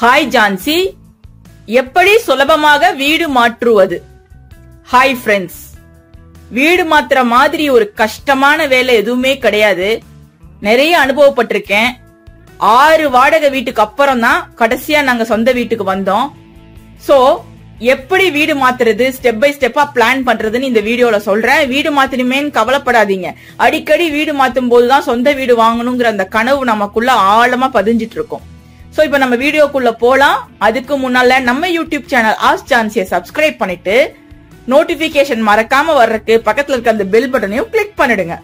hi Jhansi எப்படி சுலபமாக வீடு மாற்றுவது ஹாய் ஃப்ரெண்ட்ஸ் வீடு மாத்துற மாதிரி ஒரு கஷ்டமான வேலை எதுவுமே கிடையாது நிறைய அனுபவப்பட்டிருக்கேன் ஆறு வாடகை வீட்டுக்கு அப்புறம் தான் கடைசியா நாங்க சொந்த வீட்டுக்கு வந்தோம் சோ எப்படி வீடு மாத்துறது ஸ்டெப் பை ஸ்டெப்பா பிளான் பண்றதுன்னு இந்த வீடியோல சொல்றேன் வீடு மாத்தணுமேன்னு கவலைப்படாதீங்க அடிக்கடி வீடு மாத்தும் போதுதான் சொந்த வீடு வாங்கணுங்கிற அந்த கனவு நமக்குள்ள ஆழமா பதிஞ்சிட்டு இருக்கும் சோ இப்ப நம்ம வீடியோக்குள்ள போலாம் அதுக்கு முன்னால நம்ம யூடியூப் சேனல் ஆஸ் சான்சியை சப்ஸ்கிரைப் பண்ணிட்டு நோட்டிபிகேஷன் மறக்காம வர்றதுக்கு பக்கத்துல இருக்க அந்த பெல் பட்டனையும் கிளிக் பண்ணிடுங்க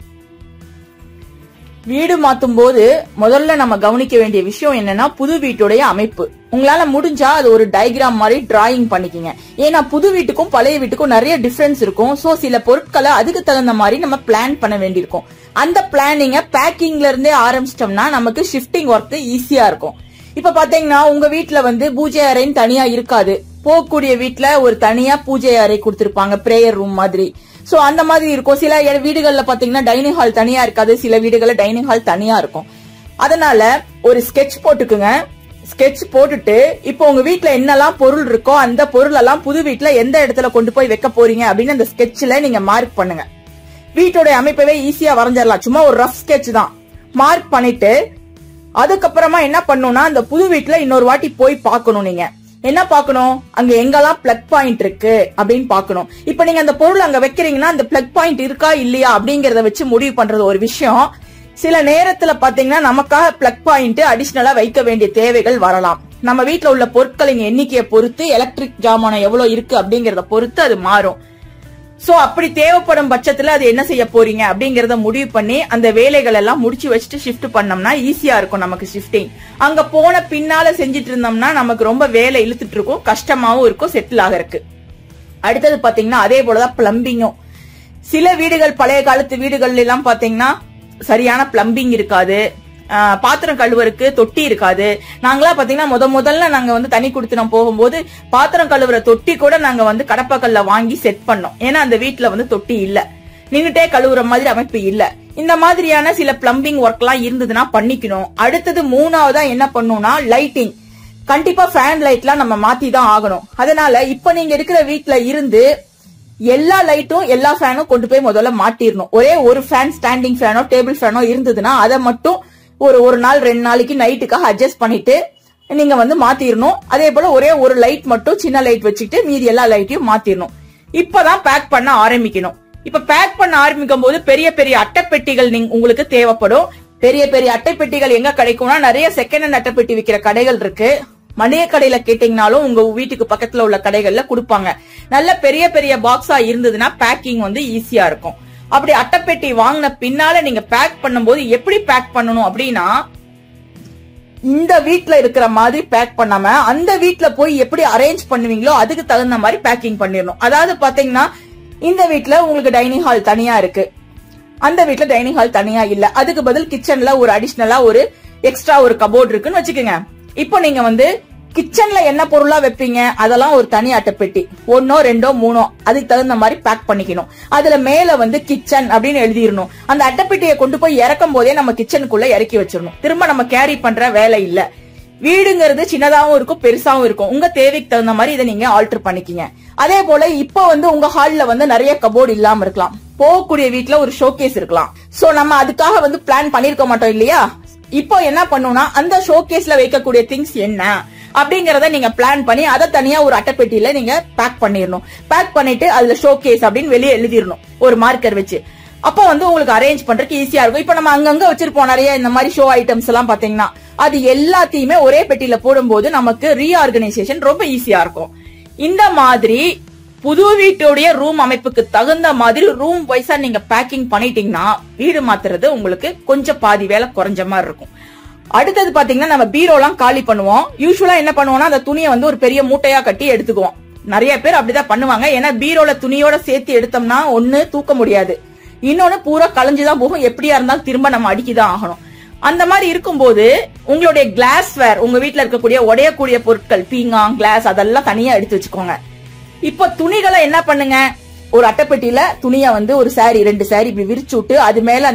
வீடு மாத்தும் போது முதல்ல நம்ம கவனிக்க வேண்டிய விஷயம் என்னன்னா புது வீட்டுடைய அமைப்பு உங்களால முடிஞ்சா அது ஒரு டயக்ராம் மாதிரி டிராயிங் பண்ணிக்கிங்க ஏன்னா புது வீட்டுக்கும் பழைய வீட்டுக்கும் நிறைய டிஃபரன்ஸ் இருக்கும் சோ சில பொருட்களை அதுக்கு தகுந்த மாதிரி நம்ம பிளான் பண்ண வேண்டியிருக்கும் அந்த பிளானிங்க பேக்கிங்ல இருந்தே ஆரம்பிச்சிட்டோம்னா நமக்கு ஷிஃப்டிங் ஒர்க் ஈஸியா இருக்கும் இப்ப பாத்தீங்கன்னா உங்க வீட்ல வந்து பூஜை அறைன்னு தனியா இருக்காது போகக்கூடிய வீட்ல ஒரு தனியா பூஜை அறை கொடுத்திருப்பாங்க பிரேயர் ரூம் மாதிரி சோ அந்த மாதிரி இருக்கும் சில இட- வீடுகள்ல பாத்தீங்கன்னா டைனிங் ஹால் தனியா இருக்காது சில வீடுகள்ல டைனிங் ஹால் தனியா இருக்கும் அதனால ஒரு ஸ்கெட்ச் போட்டுக்குங்க ஸ்கெட்ச் போட்டுட்டு இப்போ உங்க வீட்ல என்னெல்லாம் பொருள் இருக்கோ அந்த பொருள் எல்லாம் புது வீட்ல எந்த இடத்துல கொண்டு போய் வைக்க போறீங்க அப்படின்னு அந்த ஸ்கெட்ச்ல நீங்க மார்க் பண்ணுங்க வீட்டோட அமைப்பவே ஈஸியா வரைஞ்சிடலாம் சும்மா ஒரு ரஃப் ஸ்கெட்ச் தான் மார்க் பண்ணிட்டு அதுக்கப்புறமா என்ன பண்ணணும்னா அந்த புது வீட்ல இன்னொரு வாட்டி போய் பார்க்கணும் நீங்க என்ன பார்க்கணும் அங்க எங்கெல்லாம் பிளக் பாயிண்ட் இருக்கு அப்படின்னு பார்க்கணும் இப்போ நீங்க அந்த பொருள் அங்க வைக்கிறீங்கன்னா அந்த பிளக் பாயிண்ட் இருக்கா இல்லையா அப்படிங்கறத வச்சு முடிவு பண்றது ஒரு விஷயம் சில நேரத்துல பாத்தீங்கன்னா நமக்காக பிளக் பாயிண்ட் அடிஷனலா வைக்க வேண்டிய தேவைகள் வரலாம் நம்ம வீட்ல உள்ள பொருட்களின் எண்ணிக்கையை பொறுத்து எலக்ட்ரிக் ஜாமானம் எவ்வளவு இருக்கு அப்படிங்கறத பொறுத்து அது மாறும் சோ அப்படி தேவைப்படும் பட்சத்துல அது என்ன செய்ய போறீங்க அப்படிங்கறத முடிவு பண்ணி அந்த வேலைகள் எல்லாம் முடிச்சு வச்சுட்டு ஷிஃப்ட் பண்ணோம்னா ஈஸியா இருக்கும் நமக்கு ஷிஃப்டிங் அங்க போன பின்னால செஞ்சுட்டு இருந்தோம்னா நமக்கு ரொம்ப வேலை இழுத்துட்டு இருக்கும் கஷ்டமாவும் இருக்கும் செட்டில் ஆகறதுக்கு அடுத்தது பாத்தீங்கன்னா அதே போலதான் பிளம்பிங்கும் சில வீடுகள் பழைய காலத்து வீடுகள்ல எல்லாம் பாத்தீங்கன்னா சரியான பிளம்பிங் இருக்காது ஆஹ் பாத்திரம் கழுவுறதுக்கு தொட்டி இருக்காது நாங்களா பாத்தீங்கன்னா முத முதல்ல நாங்க வந்து தனி குடுத்தனம் போகும்போது பாத்திரம் கழுவுற தொட்டி கூட நாங்க வந்து கடப்பாக்கல்ல வாங்கி செட் பண்ணோம் ஏன்னா அந்த வீட்ல வந்து தொட்டி இல்ல நின்னுட்டே கழுவுற மாதிரி அமைப்பு இல்ல இந்த மாதிரியான சில பிளம்பிங் ஒர்க் எல்லாம் இருந்ததுன்னா பண்ணிக்கணும் அடுத்தது மூணாவதா என்ன பண்ணணும்னா லைட்டிங் கண்டிப்பா ஃபேன் லைட்லாம் நம்ம மாத்தி தான் ஆகணும் அதனால இப்ப நீங்க இருக்கிற வீட்ல இருந்து எல்லா லைட்டும் எல்லா ஃபேனும் கொண்டு போய் முதல்ல மாட்டிரணும் ஒரே ஒரு ஃபேன் ஸ்டாண்டிங் ஃபேனோ டேபிள் ஃபேனோ இருந்ததுன்னா அதை மட்டும் ஒரு ஒரு நாள் ரெண்டு நாளைக்கு நைட்டுக்காக அட்ஜஸ்ட் பண்ணிட்டு நீங்க வந்து மாத்திரணும் அதே போல ஒரே ஒரு லைட் மட்டும் சின்ன லைட் வச்சுக்கிட்டு மீதி எல்லா லைட்டையும் மாத்திரணும் இப்பதான் பேக் பண்ண ஆரம்பிக்கணும் இப்ப பேக் பண்ண ஆரம்பிக்கும் போது பெரிய பெரிய அட்டைப்பெட்டிகள் நீங்க உங்களுக்கு தேவைப்படும் பெரிய பெரிய அட்டைப்பெட்டிகள் எங்க கிடைக்கும்னா நிறைய செகண்ட் ஹேண்ட் அட்டைப்பெட்டி விக்கிற கடைகள் இருக்கு மளிகை கடையில கேட்டீங்கனாலும் உங்க வீட்டுக்கு பக்கத்துல உள்ள கடைகள்ல கொடுப்பாங்க நல்ல பெரிய பெரிய பாக்ஸா இருந்ததுன்னா பேக்கிங் வந்து ஈஸியா இருக்கும் அப்படி அட்டைப்பெட்டி வாங்கின பின்னால நீங்க பேக் பண்ணும்போது எப்படி பேக் பண்ணணும் அப்படின்னா இந்த வீட்ல இருக்கிற மாதிரி பேக் பண்ணாம அந்த வீட்ல போய் எப்படி அரேஞ்ச் பண்ணுவீங்களோ அதுக்கு தகுந்த மாதிரி பேக்கிங் பண்ணிடணும் அதாவது பாத்தீங்கன்னா இந்த வீட்ல உங்களுக்கு டைனிங் ஹால் தனியா இருக்கு அந்த வீட்ல டைனிங் ஹால் தனியா இல்ல அதுக்கு பதில் கிச்சன்ல ஒரு அடிஷனலா ஒரு எக்ஸ்ட்ரா ஒரு கபோர்ட் இருக்குன்னு வச்சுக்கோங்க இப்போ நீங்க வந்து கிச்சன்ல என்ன பொருளா வைப்பீங்க அதெல்லாம் ஒரு தனி அட்டைப்பெட்டி ஒன்னோ ரெண்டோ மூணோ அதுக்கு தகுந்த மாதிரி பேக் பண்ணிக்கணும் அதுல மேல வந்து கிச்சன் அப்படின்னு எழுதிடணும் அந்த அட்டைப்பெட்டியை கொண்டு போய் இறக்கும் போதே நம்ம கிச்சனுக்குள்ள இறக்கி வச்சிடணும் திரும்ப நம்ம கேரி பண்ற வேலை இல்ல வீடுங்கிறது சின்னதாவும் இருக்கும் பெருசாவும் இருக்கும் உங்க தேவைக்கு தகுந்த மாதிரி இதை நீங்க ஆல்டர் பண்ணிக்கிங்க அதே போல இப்ப வந்து உங்க ஹால்ல வந்து நிறைய கபோர்டு இல்லாம இருக்கலாம் போகக்கூடிய வீட்ல ஒரு ஷோகேஸ் இருக்கலாம் சோ நம்ம அதுக்காக வந்து பிளான் பண்ணிருக்க மாட்டோம் இல்லையா இப்போ என்ன பண்ணணும்னா அந்த ஷோகேஸ்ல வைக்கக்கூடிய திங்ஸ் என்ன அப்படிங்கறத நீங்க பிளான் பண்ணி அதை தனியா ஒரு அட்டைப்பெட்டியில நீங்க பேக் பண்ணிடணும் பேக் பண்ணிட்டு அதுல ஷோகேஸ் அப்படின்னு வெளியே எழுதிடணும் ஒரு மார்க்கர் வச்சு அப்போ வந்து உங்களுக்கு அரேஞ்ச் பண்றதுக்கு ஈஸியா இருக்கும் இப்ப நம்ம அங்கங்க வச்சிருப்போம் நிறைய இந்த மாதிரி ஷோ ஐட்டம்ஸ் எல்லாம் பாத்தீங்கன்னா அது எல்லாத்தையுமே ஒரே பெட்டியில போடும்போது நமக்கு ரீஆர்கனைசேஷன் ரொம்ப ஈஸியா இருக்கும் இந்த மாதிரி புது வீட்டுடைய ரூம் அமைப்புக்கு தகுந்த மாதிரி ரூம் வைஸா நீங்க பேக்கிங் பண்ணிட்டீங்கன்னா வீடு மாத்துறது உங்களுக்கு கொஞ்சம் பாதி வேலை குறைஞ்ச மாதிரி இருக்கும் அடுத்தது பாத்தீங்கன்னா நம்ம பீரோலாம் காலி பண்ணுவோம் யூஸ்வலா என்ன பண்ணுவோம்னா அந்த துணியை வந்து ஒரு பெரிய மூட்டையா கட்டி எடுத்துக்குவோம் நிறைய பேர் அப்படிதான் பண்ணுவாங்க ஏன்னா பீரோல துணியோட சேர்த்து எடுத்தோம்னா ஒண்ணு தூக்க முடியாது இன்னொன்னு பூரா கலைஞ்சுதான் போகும் எப்படியா இருந்தாலும் திரும்ப நம்ம அடிக்கிதான் ஆகணும் அந்த மாதிரி இருக்கும்போது உங்களுடைய கிளாஸ் வேர் உங்க வீட்ல இருக்கக்கூடிய உடையக்கூடிய பொருட்கள் பீங்காங் கிளாஸ் அதெல்லாம் தனியா எடுத்து வச்சுக்கோங்க இப்போ துணிகளை என்ன பண்ணுங்க ஒரு அட்டைப்பெட்டியில துணியை வந்து ஒரு சாரி ரெண்டு சாரி இப்படி விரிச்சு விட்டு அது மேல அந்த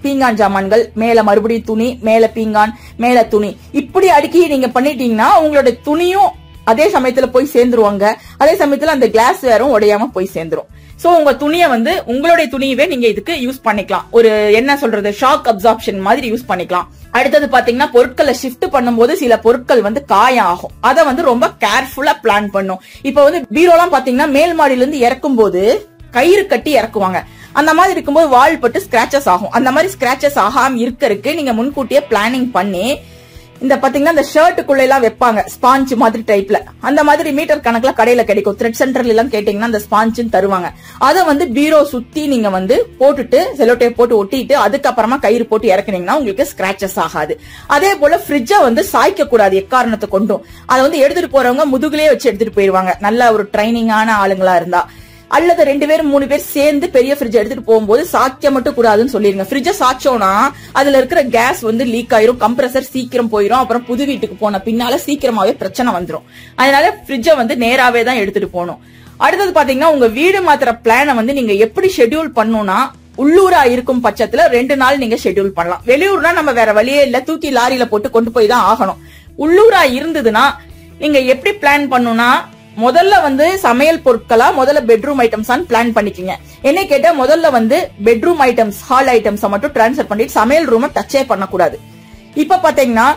பீங்கான் ஜாமான்கள் மேல மறுபடியும் துணி மேல பீங்கான் மேல துணி இப்படி அடுக்கி நீங்க பண்ணிட்டீங்கன்னா உங்களோட துணியும் அதே சமயத்துல போய் சேர்ந்துருவாங்க அதே சமயத்துல அந்த கிளாஸ் வேறும் உடையாம போய் சேர்ந்துரும் சோ உங்க துணியை வந்து உங்களுடைய துணியவே நீங்க இதுக்கு யூஸ் பண்ணிக்கலாம் ஒரு என்ன சொல்றது ஷாக் அப்சார்ப்ஷன் மாதிரி யூஸ் பண்ணிக்கலாம் அடுத்தது பாத்தீங்கன்னா பொருட்களை ஷிஃப்ட் பண்ணும்போது சில பொருட்கள் வந்து காயம் ஆகும் அதை வந்து ரொம்ப கேர்ஃபுல்லா பிளான் பண்ணும் இப்ப வந்து பீரோலாம் பாத்தீங்கன்னா மேல் மாடியில இருந்து இறக்கும் போது கயிறு கட்டி இறக்குவாங்க அந்த மாதிரி இருக்கும்போது வால் பட்டு ஸ்கிராச்சஸ் ஆகும் அந்த மாதிரி ஸ்கிராச்சஸ் ஆகாம இருக்கறதுக்கு நீங்க முன்கூட்டியே பிளானிங் பண்ணி இந்த பாத்தீங்கன்னா இந்த ஷர்ட்டுக்குள்ள எல்லாம் வைப்பாங்க ஸ்பாஞ்ச் மாதிரி டைப்ல அந்த மாதிரி மீட்டர் கணக்குல கடையில கிடைக்கும் த்ரெட் சென்டர்ல எல்லாம் கேட்டீங்கன்னா அந்த ஸ்பாஞ்சுன்னு தருவாங்க அதை வந்து பீரோ சுத்தி நீங்க வந்து போட்டுட்டு செலோடேப் போட்டு ஒட்டிட்டு அதுக்கப்புறமா கயிறு போட்டு இறக்குனீங்கன்னா உங்களுக்கு ஸ்கிராச்சஸ் ஆகாது அதே போல ஃப்ரிட்ஜை வந்து சாய்க்க கூடாது எக்காரணத்தை கொண்டும் அதை வந்து எடுத்துட்டு போறவங்க முதுகுலயே வச்சு எடுத்துட்டு போயிருவாங்க நல்ல ஒரு ட்ரைனிங்கான ஆளுங்களா இருந்தா அல்லது ரெண்டு பேரும் மூணு பேர் சேர்ந்து பெரிய ஃப்ரிட்ஜ் எடுத்துட்டு போகும்போது சாய்க்க மட்டும் கூடாதுன்னு சொல்லிருங்க ஃப்ரிட்ஜ சாய்ச்சோம்னா அதுல இருக்கிற கேஸ் வந்து லீக் ஆயிரும் கம்ப்ரஸர் சீக்கிரம் போயிரும் அப்புறம் புது வீட்டுக்கு போன பின்னால சீக்கிரமாவே பிரச்சனை வந்துரும் அதனால ஃப்ரிட்ஜ வந்து நேராவே தான் எடுத்துட்டு போகணும் அடுத்தது பாத்தீங்கன்னா உங்க வீடு மாத்திர பிளானை வந்து நீங்க எப்படி ஷெட்யூல் பண்ணணும்னா உள்ளூரா இருக்கும் பட்சத்துல ரெண்டு நாள் நீங்க ஷெட்யூல் பண்ணலாம் வெளியூர்னா நம்ம வேற வழியே இல்ல தூக்கி லாரியில போட்டு கொண்டு போய் தான் ஆகணும் உள்ளூரா இருந்ததுன்னா நீங்க எப்படி பிளான் பண்ணணும்னா முதல்ல வந்து சமையல் பொருட்களா முதல்ல பெட்ரூம் ஐட்டம்ஸ் பிளான் பண்ணிக்கங்க என்ன கேட்டா முதல்ல வந்து பெட்ரூம் ஐட்டம்ஸ் ஹால் ஐட்டம்ஸ் மட்டும் டிரான்ஸ்ஃபர் பண்ணிட்டு சமையல் ரூமை டச்சே பண்ணக்கூடாது இப்ப பாத்தீங்கன்னா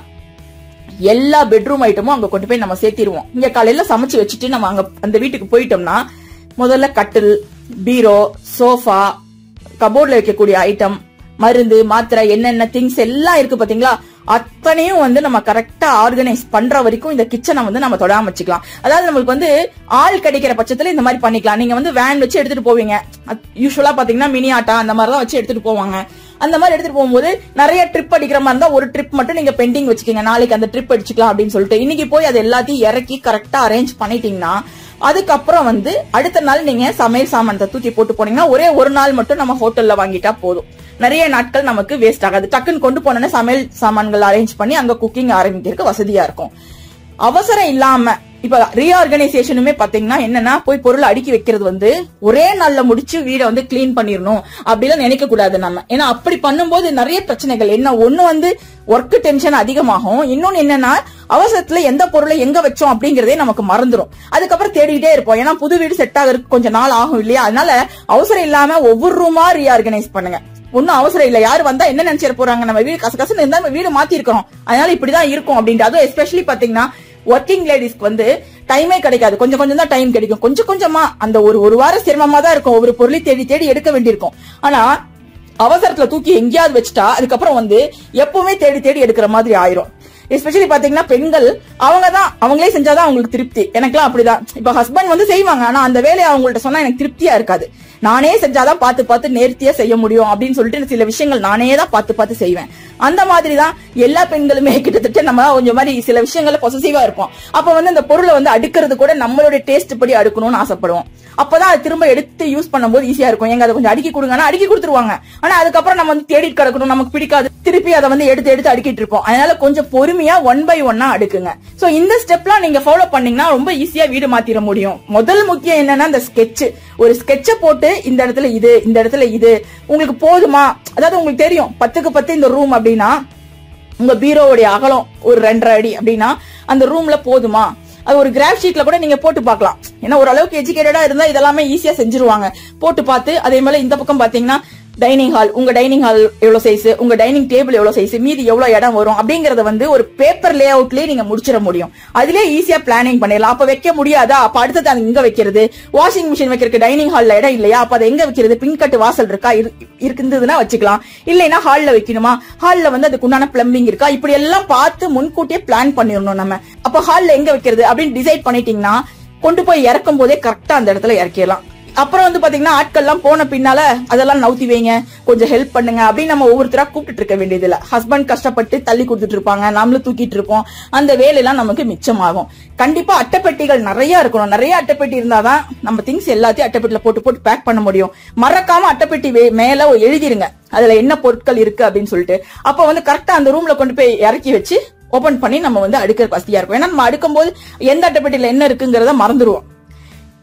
எல்லா பெட்ரூம் ஐட்டமும் அங்க கொண்டு போய் நம்ம சேர்த்திருவோம் இங்க காலையில சமைச்சு வச்சுட்டு நம்ம அங்க அந்த வீட்டுக்கு போயிட்டோம்னா முதல்ல கட்டில் பீரோ சோஃபா கபோர்ட்ல வைக்கக்கூடிய ஐட்டம் மருந்து மாத்திரை என்னென்ன திங்ஸ் எல்லாம் இருக்கு பாத்தீங்களா அத்தனையும் வந்து நம்ம கரெக்டா ஆர்கனைஸ் பண்ற வரைக்கும் இந்த கிச்சனை வந்து நம்ம தொடாம வச்சுக்கலாம் அதாவது நம்மளுக்கு வந்து ஆள் கிடைக்கிற பட்சத்துல இந்த மாதிரி பண்ணிக்கலாம் நீங்க வந்து வேன் வச்சு எடுத்துட்டு போவீங்க யூஸ்வலா பாத்தீங்கன்னா மினி ஆட்டா அந்த மாதிரி தான் வச்சு எடுத்துட்டு போவாங்க அந்த மாதிரி எடுத்துட்டு போகும்போது நிறைய ட்ரிப் அடிக்கிற மாதிரி இருந்தா ஒரு ட்ரிப் மட்டும் நீங்க பெண்டிங் வச்சுக்கீங்க நாளைக்கு அந்த ட்ரிப் அடிச்சுக்கலாம் அப்படின்னு சொல்லிட்டு இன்னைக்கு போய் அது எல்லாத்தையும் இறக்கி கரெக்டா அரேஞ்ச் பண்ணிட்டீங்கன்னா அதுக்கப்புறம் வந்து அடுத்த நாள் நீங்க சமையல் சாமானத்தை தூக்கி போட்டு போனீங்கன்னா ஒரே ஒரு நாள் மட்டும் நம்ம ஹோட்டல்ல வாங்கிட்டா போதும் நிறைய நாட்கள் நமக்கு வேஸ்ட் ஆகாது டக்குன்னு கொண்டு போனோன்னா சமையல் சாமான்கள் அரேஞ்ச் பண்ணி அங்க குக்கிங் ஆரம்பிக்கிறதுக்கு வசதியா இருக்கும் அவசரம் இல்லாம இப்ப ரீஆர்கனைசேஷனுமே பாத்தீங்கன்னா என்னன்னா போய் பொருளை அடுக்கி வைக்கிறது வந்து ஒரே நாள்ல முடிச்சு வீடை வந்து கிளீன் பண்ணிடணும் அப்படிலாம் நினைக்க கூடாது நம்ம ஏன்னா அப்படி பண்ணும்போது நிறைய பிரச்சனைகள் என்ன ஒண்ணு வந்து ஒர்க் டென்ஷன் அதிகமாகும் இன்னொன்னு என்னன்னா அவசரத்துல எந்த பொருளை எங்க வச்சோம் அப்படிங்கறதே நமக்கு மறந்துரும் அதுக்கப்புறம் தேடிக்கிட்டே இருப்போம் ஏன்னா புது வீடு செட் ஆகிறதுக்கு கொஞ்சம் நாள் ஆகும் இல்லையா அதனால அவசரம் இல்லாம ஒவ்வொரு ரூமா ரீஆர்கனைஸ் பண்ணுங்க ஒன்னும் அவசரம் இல்ல யாரு வந்தா என்ன நினைச்சிட போறாங்க நம்ம வீடு கசகசன்னு இருந்தா நம்ம வீடு மாத்தி இருக்கணும் அதனால இப்படிதான் இருக்கும் அப்படின்ட்டு அதுவும் எஸ்பெஷலி பாத்தீங்கன்னா ஒர்க்கிங் லேடிஸ்க்கு வந்து டைமே கிடைக்காது கொஞ்சம் கொஞ்சம் தான் டைம் கிடைக்கும் கொஞ்சம் கொஞ்சமா அந்த ஒரு ஒரு வாரம் சிரமமா தான் இருக்கும் ஒவ்வொரு பொருளையும் தேடி தேடி எடுக்க வேண்டியிருக்கும் ஆனா அவசரத்துல தூக்கி எங்கேயாவது வச்சுட்டா அதுக்கப்புறம் வந்து எப்பவுமே தேடி தேடி எடுக்கிற மாதிரி ஆயிரும் எஸ்பெஷலி பாத்தீங்கன்னா பெண்கள் அவங்க தான் அவங்களே செஞ்சாதான் அவங்களுக்கு திருப்தி எனக்குலாம் அப்படிதான் இப்ப ஹஸ்பண்ட் வந்து செய்வாங்க ஆனா அந்த வேலையை அவங்கள்ட்ட சொன்னா எனக்கு திருப்தியா இருக்காது நானே செஞ்சாதான் பார்த்து பார்த்து நேர்த்தியா செய்ய முடியும் அப்படின்னு சொல்லிட்டு சில விஷயங்கள் நானே தான் பார்த்து பார்த்து செய்வேன் அந்த மாதிரி தான் எல்லா பெண்களுமே கிட்டத்தட்ட நம்ம கொஞ்சம் மாதிரி சில விஷயங்கள்ல பொசசிவா இருப்போம் அப்ப வந்து அந்த பொருளை வந்து அடுக்கிறது கூட நம்மளுடைய டேஸ்ட் படி அடுக்கணும்னு ஆசைப்படுவோம் அப்பதான் அது திரும்ப எடுத்து யூஸ் பண்ணும்போது ஈஸியா இருக்கும் எங்க அதை கொஞ்சம் அடுக்கி கொடுங்கன்னா அடுக்கி கொடுத்துருவாங்க ஆனா அதுக்கப்புறம் நம்ம வந்து தேடிட்டு கிடக்கணும் நமக்கு பிடிக்காது திருப்பி அதை வந்து எடுத்து எடுத்து அடுக்கிட்டு இருப்போம் அதனால கொஞ்சம் பொறுமையா ஒன் பை ஒன்னா அடுக்குங்க சோ இந்த ஸ்டெப்லாம் நீங்க ஃபாலோ பண்ணீங்கன்னா ரொம்ப ஈஸியா வீடு மாத்திர முடியும் முதல் முக்கியம் என்னன்னா இந்த ஸ்கெட்ச் ஒரு ஸ்கெட்ச போட்டு இந்த இடத்துல இது இந்த இடத்துல இது உங்களுக்கு போதுமா அதாவது உங்களுக்கு தெரியும் பத்துக்கு பத்து இந்த ரூம் அப்படின்னா உங்க பீரோவுடைய அகலம் ஒரு ரெண்டரை அடி அப்படின்னா அந்த ரூம்ல போதுமா அது ஒரு கிராஃப் ஷீட்ல கூட நீங்க போட்டு பார்க்கலாம் ஏன்னா ஓரளவுக்கு எஜுகேட்டடா இருந்தா இதெல்லாமே ஈஸியா செஞ்சிருவாங்க போட்டு பார்த்து அதே மாதிரி இந்த பக்கம் பாத்தீங்கன்னா டைனிங் ஹால் உங்க டைனிங் ஹால் எவ்வளவு சைஸ் உங்க டைனிங் டேபிள் எவ்வளவு சைஸ் மீதி எவ்வளவு இடம் வரும் அப்படிங்கறத வந்து ஒரு பேப்பர் லே அவுட்லயே நீங்க முடிச்சிட முடியும் அதுலயே ஈஸியா பிளானிங் பண்ணிடலாம் அப்ப வைக்க முடியாதா அப்ப அடுத்தது அது எங்க வைக்கிறது வாஷிங் மிஷின் வைக்கிறதுக்கு டைனிங் ஹால்ல இடம் இல்லையா அப்ப அதை எங்க வைக்கிறது பின்கட்டு வாசல் இருக்கா இரு- இருந்ததுன்னா வச்சுக்கலாம் இல்லைன்னா ஹால்ல வைக்கணுமா ஹால்ல வந்து அதுக்கு உண்டான பிளம்பிங் இருக்கா இப்படி எல்லாம் பார்த்து முன்கூட்டியே பிளான் பண்ணிடணும் நம்ம அப்ப ஹால்ல எங்க வைக்கிறது அப்படின்னு டிசைட் பண்ணிட்டீங்கன்னா கொண்டு போய் இறக்கும் போதே கரெக்டா அந்த இடத்துல இறக்கிடலாம் அப்புறம் வந்து பாத்தீங்கன்னா ஆட்கள்லாம் போன பின்னால அதெல்லாம் நவுத்தி வைங்க கொஞ்சம் ஹெல்ப் பண்ணுங்க அப்படின்னு நம்ம ஒவ்வொருத்தரா கூப்பிட்டு இருக்க வேண்டியது இல்ல ஹஸ்பண்ட் கஷ்டப்பட்டு தள்ளி கொடுத்துட்டு இருப்பாங்க நம்மளும் தூக்கிட்டு இருப்போம் அந்த வேலையெல்லாம் நமக்கு மிச்சமாகும் கண்டிப்பா அட்டைப்பெட்டிகள் நிறைய இருக்கணும் நிறைய அட்டைப்பெட்டி இருந்தாதான் நம்ம திங்ஸ் எல்லாத்தையும் அட்டைப்பெட்டில போட்டு போட்டு பேக் பண்ண முடியும் மறக்காம அட்டைப்பெட்டி வே- மேல எழுதிருங்க அதுல என்ன பொருட்கள் இருக்கு அப்படின்னு சொல்லிட்டு அப்ப வந்து கரெக்டா அந்த ரூம்ல கொண்டு போய் இறக்கி வச்சு ஓபன் பண்ணி நம்ம வந்து அடுக்க வசதியா இருக்கும் ஏன்னா நம்ம அடுக்கும் போது எந்த அட்டைப்பெட்டியில என்ன இருக்குங்கிறத மறந்துருவோம்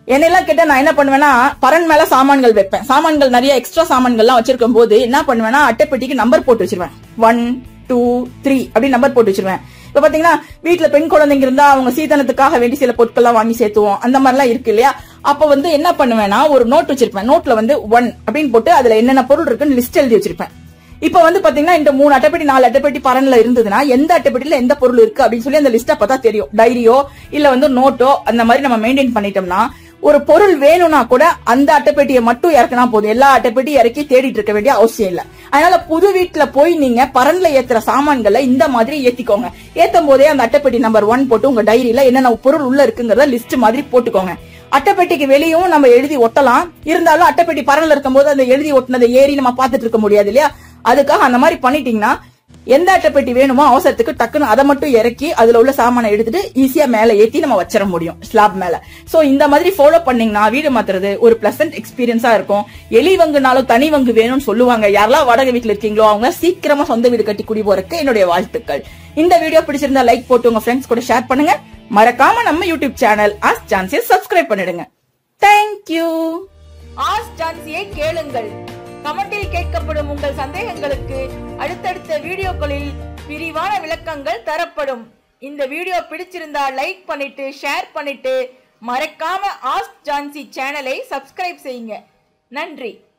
என்னெல்லாம் கேட்டா நான் என்ன பண்ணுவேன்னா பரன் மேல சாமான்கள் வைப்பேன் சாமான்கள் நிறைய எக்ஸ்ட்ரா சாமான்கள்லாம் வச்சிருக்கும் போது என்ன பண்ணுவேன்னா அட்டைப்பெட்டிக்கு நம்பர் போட்டு வச்சிருவேன் ஒன் டூ த்ரீ அப்படி நம்பர் போட்டு வச்சிருவேன் இப்ப பாத்தீங்கன்னா வீட்டுல பெண் குழந்தைங்க இருந்தா அவங்க சீதனத்துக்காக வேண்டி சில பொருட்கள்லாம் வாங்கி சேர்த்துவோம் அந்த மாதிரிலாம் இருக்கு இல்லையா அப்ப வந்து என்ன பண்ணுவேன்னா ஒரு நோட் வச்சிருப்பேன் நோட்ல வந்து ஒன் அப்படின்னு போட்டு அதுல என்னென்ன பொருள் இருக்குன்னு லிஸ்ட் எழுதி வச்சிருப்பேன் இப்ப வந்து பாத்தீங்கன்னா இந்த மூணு அட்டைப்பெட்டி நாலு அட்டைப்பெட்டி பரன்ல இருந்ததுன்னா எந்த அட்டைப்பெட்டில எந்த பொருள் இருக்கு அப்படின்னு சொல்லி அந்த லிஸ்ட்டை பார்த்தா தெரியும் டைரியோ இல்ல வந்து நோட்டோ அந்த மாதிரி நம்ம மெயின்டைன் பண்ணிட்டோம்னா ஒரு பொருள் வேணும்னா கூட அந்த அட்டைப்பெட்டியை மட்டும் இறக்கினா போதும் எல்லா அட்டைப்பெட்டியும் இறக்கி தேடிட்டு இருக்க வேண்டிய அவசியம் இல்ல அதனால புது வீட்டுல போய் நீங்க பரன்ல ஏத்துற சாமான்களை இந்த மாதிரி ஏத்திக்கோங்க ஏத்தும் போதே அந்த அட்டைப்பெட்டி நம்பர் ஒன் போட்டு உங்க டைரியில என்னென்ன பொருள் உள்ள இருக்குங்கிறத லிஸ்ட் மாதிரி போட்டுக்கோங்க அட்டைப்பெட்டிக்கு வெளியும் நம்ம எழுதி ஒட்டலாம் இருந்தாலும் அட்டைப்பெட்டி பரன்ல இருக்கும்போது அந்த எழுதி ஒட்டினதை ஏறி நம்ம பார்த்துட்டு இருக்க முடியாது இல்லையா அதுக்காக அந்த மாதிரி பண்ணிட்டீங்கன்னா எந்த அட்டைப்பெட்டி வேணுமோ அவசரத்துக்கு டக்குன்னு அதை மட்டும் இறக்கி அதுல உள்ள சாமானை எடுத்துட்டு ஈஸியா மேல ஏத்தி நம்ம வச்சிட முடியும் ஸ்லாப் மேல சோ இந்த மாதிரி ஃபாலோ பண்ணீங்கன்னா வீடு மாத்துறது ஒரு பிளசன்ட் எக்ஸ்பீரியன்ஸா இருக்கும் எலி வங்குனாலும் தனி வங்கு வேணும்னு சொல்லுவாங்க யாரெல்லாம் வாடகை வீட்டுல இருக்கீங்களோ அவங்க சீக்கிரமா சொந்த வீடு கட்டி குடி போறதுக்கு என்னுடைய வாழ்த்துக்கள் இந்த வீடியோ பிடிச்சிருந்தா லைக் போட்டு உங்க ஃப்ரெண்ட்ஸ் கூட ஷேர் பண்ணுங்க மறக்காம நம்ம யூடியூப் சேனல் ஆஸ் சான்சியை சப்ஸ்கிரைப் பண்ணிடுங்க தேங்க்யூ ஆஸ் சான்சியை கேளுங்கள் கமெண்டில் கேட்கப்படும் உங்கள் சந்தேகங்களுக்கு அடுத்தடுத்த வீடியோக்களில் விரிவான விளக்கங்கள் தரப்படும் இந்த வீடியோ பிடிச்சிருந்தா லைக் பண்ணிட்டு ஷேர் பண்ணிட்டு மறக்காம ஆஸ்க் ஜான்சி சேனலை சப்ஸ்கிரைப் செய்யுங்க நன்றி